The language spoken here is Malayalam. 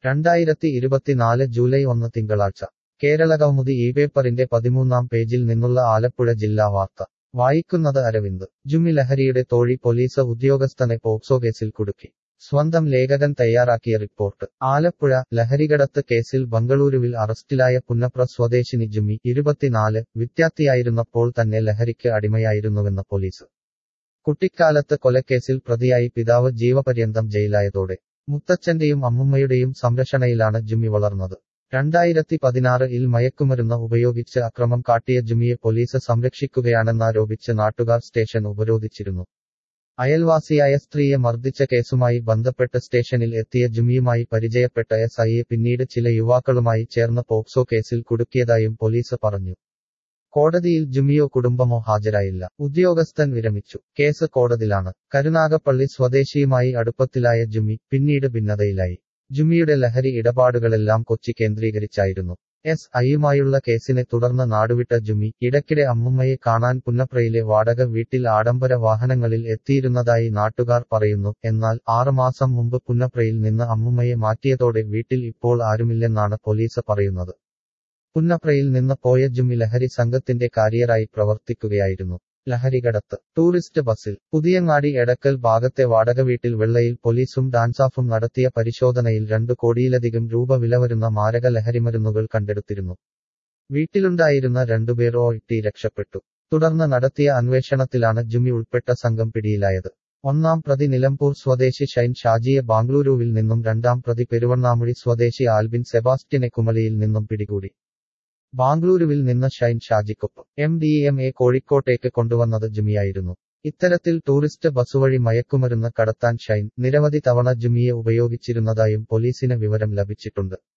രണ്ടായിരത്തി ഇരുപത്തിനാല് ജൂലൈ ഒന്ന് തിങ്കളാഴ്ച കേരളകൗമുദി ഈ പേപ്പറിന്റെ പതിമൂന്നാം പേജിൽ നിന്നുള്ള ആലപ്പുഴ ജില്ലാ വാർത്ത വായിക്കുന്നത് അരവിന്ദ് ജുമി ലഹരിയുടെ തോഴി പോലീസ് ഉദ്യോഗസ്ഥനെ പോക്സോ കേസിൽ കുടുക്കി സ്വന്തം ലേഖകൻ തയ്യാറാക്കിയ റിപ്പോർട്ട് ആലപ്പുഴ ലഹരികടത്ത് കേസിൽ ബംഗളൂരുവിൽ അറസ്റ്റിലായ പുന്നപ്ര സ്വദേശിനി ജുമി ഇരുപത്തിനാല് വിദ്യാർത്ഥിയായിരുന്നപ്പോൾ തന്നെ ലഹരിക്ക് അടിമയായിരുന്നുവെന്ന് പോലീസ് കുട്ടിക്കാലത്ത് കൊലക്കേസിൽ പ്രതിയായി പിതാവ് ജീവപര്യന്തം ജയിലായതോടെ മുത്തച്ഛന്റെയും അമ്മുമ്മയുടെയും സംരക്ഷണയിലാണ് ജുമി വളർന്നത് രണ്ടായിരത്തി പതിനാറ് ഇൽ മയക്കുമരുന്ന് ഉപയോഗിച്ച് അക്രമം കാട്ടിയ ജുമിയെ പോലീസ് സംരക്ഷിക്കുകയാണെന്നാരോപിച്ച് നാട്ടുകാർ സ്റ്റേഷൻ ഉപരോധിച്ചിരുന്നു അയൽവാസിയായ സ്ത്രീയെ മർദ്ദിച്ച കേസുമായി ബന്ധപ്പെട്ട് സ്റ്റേഷനിൽ എത്തിയ ജുമിയുമായി പരിചയപ്പെട്ട എസ് ഐയെ പിന്നീട് ചില യുവാക്കളുമായി ചേർന്ന് പോക്സോ കേസിൽ കുടുക്കിയതായും പോലീസ് പറഞ്ഞു കോടതിയിൽ ജുമിയോ കുടുംബമോ ഹാജരായില്ല ഉദ്യോഗസ്ഥൻ വിരമിച്ചു കേസ് കോടതിലാണ് കരുനാഗപ്പള്ളി സ്വദേശിയുമായി അടുപ്പത്തിലായ ജുമി പിന്നീട് ഭിന്നതയിലായി ജുമിയുടെ ലഹരി ഇടപാടുകളെല്ലാം കൊച്ചി കേന്ദ്രീകരിച്ചായിരുന്നു എസ് ഐയുമായുള്ള കേസിനെ തുടർന്ന് നാടുവിട്ട ജുമി ഇടയ്ക്കിടെ അമ്മുമ്മയെ കാണാൻ പുന്നപ്രയിലെ വാടക വീട്ടിൽ ആഡംബര വാഹനങ്ങളിൽ എത്തിയിരുന്നതായി നാട്ടുകാർ പറയുന്നു എന്നാൽ ആറുമാസം മുമ്പ് പുന്നപ്രയിൽ നിന്ന് അമ്മുമ്മയെ മാറ്റിയതോടെ വീട്ടിൽ ഇപ്പോൾ ആരുമില്ലെന്നാണ് പോലീസ് പറയുന്നത് പുന്നപ്രയിൽ നിന്ന് പോയ ജുമി ലഹരി സംഘത്തിന്റെ കാരിയറായി പ്രവർത്തിക്കുകയായിരുന്നു ലഹരികടത്ത് ടൂറിസ്റ്റ് ബസ്സിൽ പുതിയങ്ങാടി എടക്കൽ ഭാഗത്തെ വാടക വീട്ടിൽ വെള്ളയിൽ പോലീസും ഡാൻസാഫും നടത്തിയ പരിശോധനയിൽ രണ്ടു കോടിയിലധികം രൂപ വില വരുന്ന മാരക ലഹരിമരുന്നുകൾ കണ്ടെടുത്തിരുന്നു വീട്ടിലുണ്ടായിരുന്ന രണ്ടുപേർ ഓട്ടി രക്ഷപ്പെട്ടു തുടർന്ന് നടത്തിയ അന്വേഷണത്തിലാണ് ജുമി ഉൾപ്പെട്ട സംഘം പിടിയിലായത് ഒന്നാം പ്രതി നിലമ്പൂർ സ്വദേശി ഷൈൻ ഷാജിയെ ബാംഗ്ലൂരുവിൽ നിന്നും രണ്ടാം പ്രതി പെരുവണ്ണാമുഴി സ്വദേശി ആൽബിൻ സെബാസ്റ്റ്യനെ കുമളിയിൽ നിന്നും പിടികൂടി ബാംഗ്ലൂരുവിൽ നിന്ന് ഷൈൻ ഷാജിക്കൊപ്പം എം ഡി എം എ കോഴിക്കോട്ടേക്ക് കൊണ്ടുവന്നത് ജുമിയായിരുന്നു ഇത്തരത്തിൽ ടൂറിസ്റ്റ് ബസ് വഴി മയക്കുമരുന്ന് കടത്താൻ ഷൈൻ നിരവധി തവണ ജുമിയെ ഉപയോഗിച്ചിരുന്നതായും പോലീസിന് വിവരം ലഭിച്ചിട്ടുണ്ട്